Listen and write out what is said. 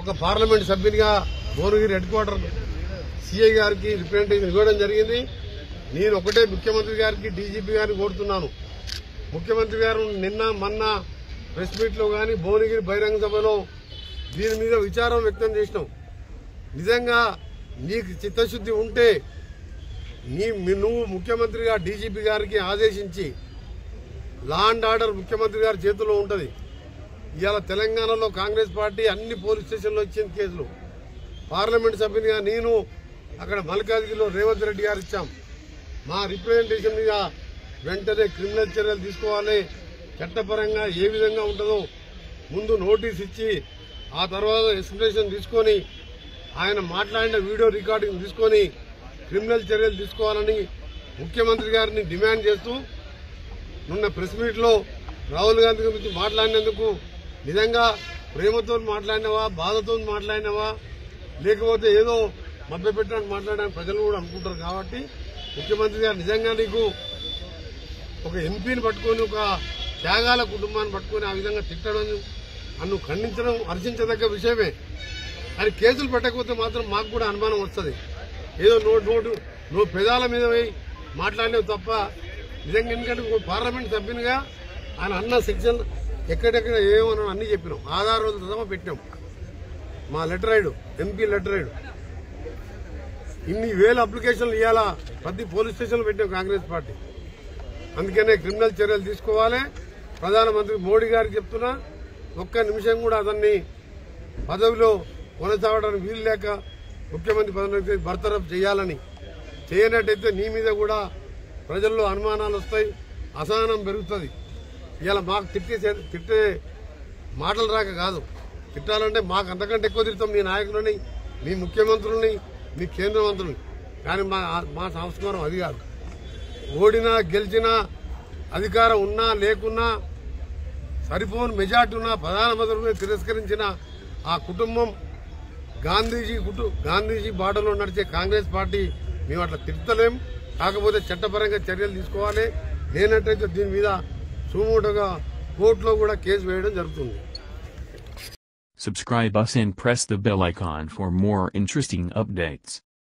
ఒక పార్లమెంట్ సభ్యునిగా Bhuvanagiri head quarter CI గారికి రిప్రజెంటేషన్ ఇవ్వడం జరిగింది నేను ఒకటే ముఖ్యమంత్రి గారికి డీజీపీ గారిని కోరుతున్నాను ముఖ్యమంత్రి గారు నిన్న మొన్న ప్రెస్ మీట్ లో గాని భువనగిరి బహిరంగ సభలో దీని మీద విచారం వ్యక్తం చేసినాం నిజంగా నీకు చిత్తశుద్ధి ఉంటే నీ మీ- నువ్వు ముఖ్యమంత్రిగా డీజీపీ గారికి ఆదేశించి లా అండ్ ఆర్డర్ ముఖ్యమంత్రి గారి చేతిలో ఉంటది ఇవాళ తెలంగాణలో కాంగ్రెస్ పార్టీ అన్ని పోలీస్ స్టేషన్లో ఇచ్చింది కేసులు పార్లమెంట్ సభ్యునిగా నేను అక్కడ మల్కాజ్గిరిలో రేవంత్ రెడ్డి గారు ఇచ్చాం మా రిప్రజెంటేషన్ మీద వెంటనే క్రిమినల్ చర్యలు తీసుకోవాలి చట్టపరంగా ఏ విధంగా ఉంటుందో ముందు నోటీస్ ఇచ్చి ఆ తర్వాత ఎక్స్ప్లెనేషన్ తీసుకొని ఆయన మాట్లాడిన వీడియో రికార్డింగ్ తీసుకొని క్రిమినల్ చర్యలు తీసుకోవాలని ముఖ్యమంత్రి గారిని డిమాండ్ చేస్తూ నిన్న ప్రెస్ మీట్ లో రాహుల్ గాంధీ గురించి మాట్లాడినందుకు నిజంగా ప్రేమతో మాట్లాడినవా బాధతో మాట్లాడినవా లేకపోతే ఏదో మభ్యపెట్టడానికి మాట్లాడడానికి ప్రజలు కూడా అనుకుంటారు కాబట్టి ముఖ్యమంత్రి గారు నిజంగా నీకు ఒక ఎంపీని పట్టుకొని ఒక త్యాగాల కుటుంబాన్ని పట్టుకొని ఆ విధంగా తిట్టడం అన్ను ఖండించడం హర్షించదగ్గ విషయమే అని కేసులు పెట్టకపోతే మాత్రం మాకు కూడా అనుమానం వస్తుంది ఏదో నోటు నోటు నువ్వు పెదాల మీద పోయి మాట్లాడినవి తప్ప నిజంగా ఎందుకంటే ఒక పార్లమెంట్ సభ్యునిగా ఆయన అన్న సెక్షన్ ఎక్కడెక్కడ ఏమన్నా అన్ని చెప్పినాం ఆధార్ రోజుల సహా పెట్టినాం మా లెటర్ రైడ్ ఎంపీ లెటర్ రైడ్ ఇన్ని వేల అప్లికేషన్లు ఇవ్వాలా ప్రతి పోలీస్ స్టేషన్లో పెట్టాం కాంగ్రెస్ పార్టీ అందుకనే క్రిమినల్ చర్యలు తీసుకోవాలి ప్రధానమంత్రి మోడీ గారికి చెప్తున్నా ఒక్క నిమిషం కూడా అతన్ని పదవిలో కొనసాగడానికి వీలు లేక ముఖ్యమంత్రి పదవి బర్తరఫ్ చేయాలని చేయనట్టయితే నీ మీద కూడా ప్రజల్లో అనుమానాలు వస్తాయి అసహనం పెరుగుతుంది ఇలా మాకు తిట్టే తిట్టే మాటలు రాక కాదు తిట్టాలంటే మాకు అంతకంటే ఎక్కువ తిడతాం మీ నాయకులని మీ ముఖ్యమంత్రుల్ని మీ కేంద్ర మంత్రుల్ని కానీ మా మా సంస్కారం అది కాదు ఓడినా గెలిచినా అధికారం ఉన్నా లేకున్నా సరిపోని మెజార్టీ ఉన్న ప్రధానమంత్రిని తిరస్కరించిన ఆ కుటుంబం గాంధీజీ కుటు గాంధీజీ బాటలో నడిచే కాంగ్రెస్ పార్టీ మేము అట్లా తిడతలేం కాకపోతే చట్టపరంగా చర్యలు తీసుకోవాలి లేనట్టయితే దీని మీద సుమోటోగా కోర్టులో కూడా కేసు వేయడం జరుగుతుంది Subscribe us and press the bell icon for more interesting updates.